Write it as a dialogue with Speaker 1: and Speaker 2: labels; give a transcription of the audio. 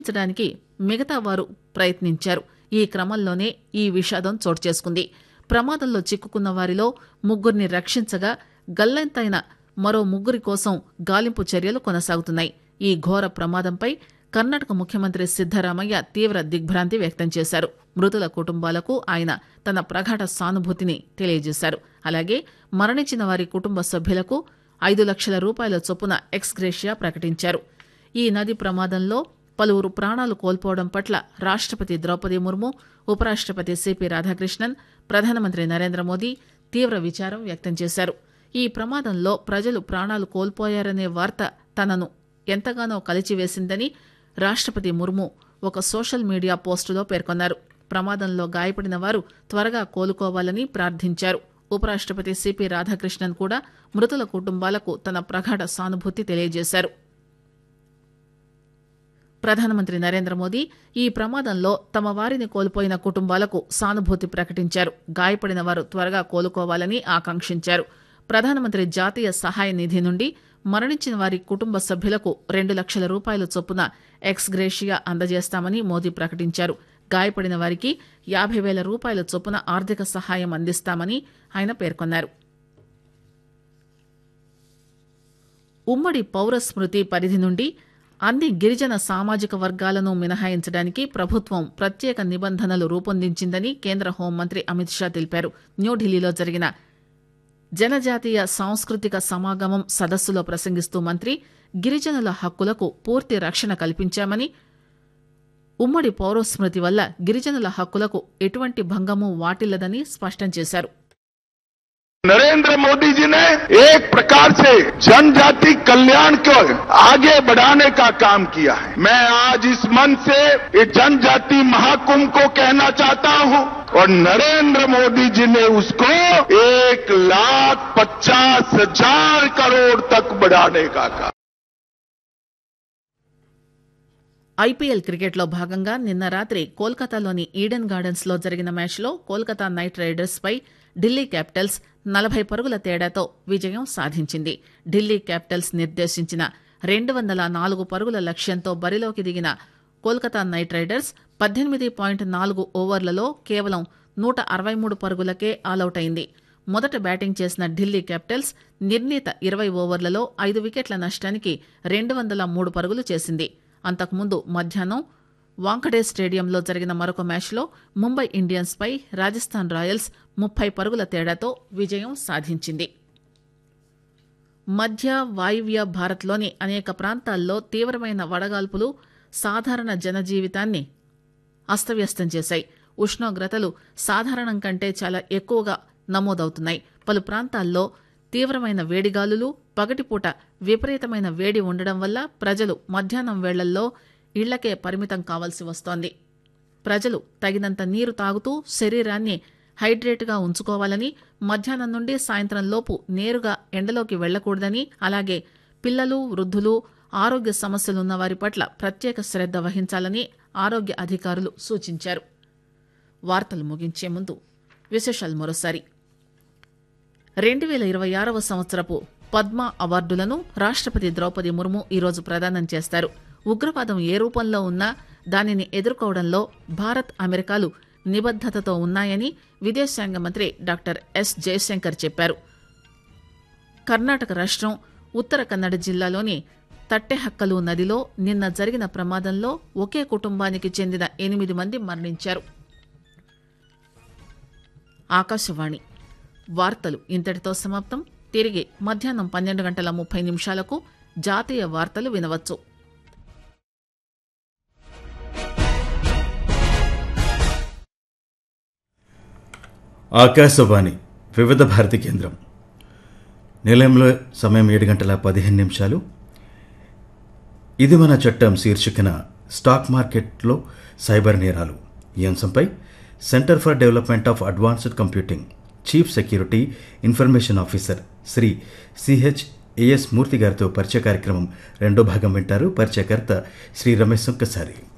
Speaker 1: రక్షించడానికి మిగతా వారు ప్రయత్నించారు ఈ క్రమంలోనే ఈ విషాదం చోటు చేసుకుంది ప్రమాదంలో చిక్కుకున్న వారిలో ముగ్గురిని రక్షించగా గల్లంతైన మరో ముగ్గురి కోసం గాలింపు చర్యలు కొనసాగుతున్నాయి ఈ ఘోర ప్రమాదంపై కర్ణాటక ముఖ్యమంత్రి సిద్దరామయ్య తీవ్ర దిగ్భ్రాంతి వ్యక్తం చేశారు మృతుల కుటుంబాలకు ఆయన తన ప్రగాఢ సానుభూతిని తెలియజేశారు అలాగే మరణించిన వారి కుటుంబ సభ్యులకు ఐదు లక్షల రూపాయల చొప్పున ఎక్స్గ్రేషియా ప్రకటించారు ఈ నది ప్రమాదంలో పలువురు ప్రాణాలు కోల్పోవడం పట్ల రాష్టపతి ద్రౌపది ముర్ము ఉపరాష్టపతి సిపి రాధాకృష్ణన్ ప్రధానమంత్రి నరేంద్ర మోదీ తీవ్ర విచారం వ్యక్తం చేశారు ఈ ప్రమాదంలో ప్రజలు ప్రాణాలు కోల్పోయారనే వార్త తనను ఎంతగానో కలిచివేసిందని రాష్టపతి ముర్ము ఒక సోషల్ మీడియా పోస్టులో పేర్కొన్నారు ప్రమాదంలో గాయపడిన వారు త్వరగా కోలుకోవాలని ప్రార్థించారు ఉపరాష్టపతి సిపి రాధాకృష్ణన్ కూడా మృతుల కుటుంబాలకు తన ప్రగాఢ సానుభూతి తెలియజేశారు ప్రధానమంత్రి నరేంద్ర మోదీ ఈ ప్రమాదంలో తమ వారిని కోల్పోయిన కుటుంబాలకు సానుభూతి ప్రకటించారు గాయపడిన వారు త్వరగా కోలుకోవాలని ఆకాంక్షించారు ప్రధానమంత్రి జాతీయ సహాయ నిధి నుండి మరణించిన వారి కుటుంబ సభ్యులకు రెండు లక్షల రూపాయల చొప్పున ఎక్స్గ్రేషియా అందజేస్తామని మోదీ ప్రకటించారు గాయపడిన వారికి యాభై వేల రూపాయల చొప్పున ఆర్థిక సహాయం అందిస్తామని ఆయన పేర్కొన్నారు ఉమ్మడి పౌర స్మృతి పరిధి నుండి అన్ని గిరిజన సామాజిక వర్గాలను మినహాయించడానికి ప్రభుత్వం ప్రత్యేక నిబంధనలు రూపొందించిందని కేంద్ర హోంమంత్రి అమిత్ షా తెలిపారు న్యూఢిల్లీలో జరిగిన జనజాతీయ సాంస్కృతిక సమాగమం సదస్సులో ప్రసంగిస్తూ మంత్రి గిరిజనుల హక్కులకు పూర్తి రక్షణ కల్పించామని ఉమ్మడి పౌరస్మృతి వల్ల గిరిజనుల హక్కులకు ఎటువంటి భంగము వాటిల్లదని స్పష్టం చేశారు
Speaker 2: नरेंद्र मोदी जी ने एक प्रकार से जनजाति कल्याण को आगे बढ़ाने का काम किया है मैं आज इस मन से इस जनजाति महाकुंभ को कहना चाहता हूं और नरेंद्र मोदी जी ने उसको एक लाख पचास हजार करोड़ तक बढ़ाने का काम
Speaker 1: ఐపీఎల్ క్రికెట్లో భాగంగా నిన్న రాత్రి కోల్కతాలోని ఈడెన్ గార్డెన్స్ లో జరిగిన మ్యాచ్లో కోల్కతా నైట్ రైడర్స్ పై ఢిల్లీ క్యాపిటల్స్ నలభై పరుగుల తేడాతో విజయం సాధించింది ఢిల్లీ క్యాపిటల్స్ నిర్దేశించిన రెండు వందల నాలుగు పరుగుల లక్ష్యంతో బరిలోకి దిగిన కోల్కతా నైట్ రైడర్స్ పద్దెనిమిది పాయింట్ నాలుగు ఓవర్లలో కేవలం నూట అరవై మూడు పరుగులకే ఆలౌట్ అయింది మొదట బ్యాటింగ్ చేసిన ఢిల్లీ క్యాపిటల్స్ నిర్ణీత ఇరవై ఓవర్లలో ఐదు వికెట్ల నష్టానికి రెండు వందల మూడు పరుగులు చేసింది అంతకుముందు మధ్యాహ్నం వాంకడే స్టేడియంలో జరిగిన మరొక మ్యాచ్లో ముంబై ఇండియన్స్ పై రాజస్థాన్ రాయల్స్ ముప్పై పరుగుల తేడాతో విజయం సాధించింది మధ్య వాయువ్య భారత్లోని అనేక ప్రాంతాల్లో తీవ్రమైన వడగాల్పులు సాధారణ జనజీవితాన్ని అస్తవ్యస్తం చేశాయి ఉష్ణోగ్రతలు సాధారణం కంటే చాలా ఎక్కువగా నమోదవుతున్నాయి పలు ప్రాంతాల్లో తీవ్రమైన వేడిగాలులు పగటిపూట విపరీతమైన వేడి ఉండడం వల్ల ప్రజలు మధ్యాహ్నం వేళల్లో ఇళ్లకే పరిమితం కావాల్సి వస్తోంది ప్రజలు తగినంత నీరు తాగుతూ శరీరాన్ని హైడ్రేట్గా ఉంచుకోవాలని మధ్యాహ్నం నుండి సాయంత్రం లోపు నేరుగా ఎండలోకి వెళ్లకూడదని అలాగే పిల్లలు వృద్ధులు ఆరోగ్య సమస్యలున్న వారి పట్ల ప్రత్యేక శ్రద్ధ వహించాలని ఆరోగ్య అధికారులు సూచించారు వార్తలు ముగించే ముందు విశేషాలు మరోసారి రెండు వేల ఇరవై ఆరవ సంవత్సరపు పద్మ అవార్డులను రాష్టపతి ద్రౌపది ముర్ము ఈరోజు ప్రదానం చేస్తారు ఉగ్రవాదం ఏ రూపంలో ఉన్నా దానిని ఎదుర్కోవడంలో భారత్ అమెరికాలు నిబద్దతతో ఉన్నాయని విదేశాంగ మంత్రి డాక్టర్ ఎస్ జయశంకర్ చెప్పారు కర్ణాటక రాష్ట్రం ఉత్తర కన్నడ జిల్లాలోని తట్టెహక్కలు నదిలో నిన్న జరిగిన ప్రమాదంలో ఒకే కుటుంబానికి చెందిన ఎనిమిది మంది మరణించారు ఆకాశవాణి వార్తలు ఇంతటితో సమాప్తం తిరిగి మధ్యాహ్నం పన్నెండు గంటల ముప్పై నిమిషాలకు జాతీయ వార్తలు వినవచ్చు
Speaker 3: ఆకాశవాణి వివిధ భారతి కేంద్రం నిలయంలో సమయం ఏడు గంటల పదిహేను నిమిషాలు ఇది మన చట్టం శీర్షికన స్టాక్ మార్కెట్లో సైబర్ నేరాలు ఈ అంశంపై centre for development of advanced computing chief security information officer Shri C H A S Murthy గారితో పరిచయ కార్యక్రమం రెండో భాగం వింటారు పరిచయకర్త శ్రీ రమేష్ సుంకసారి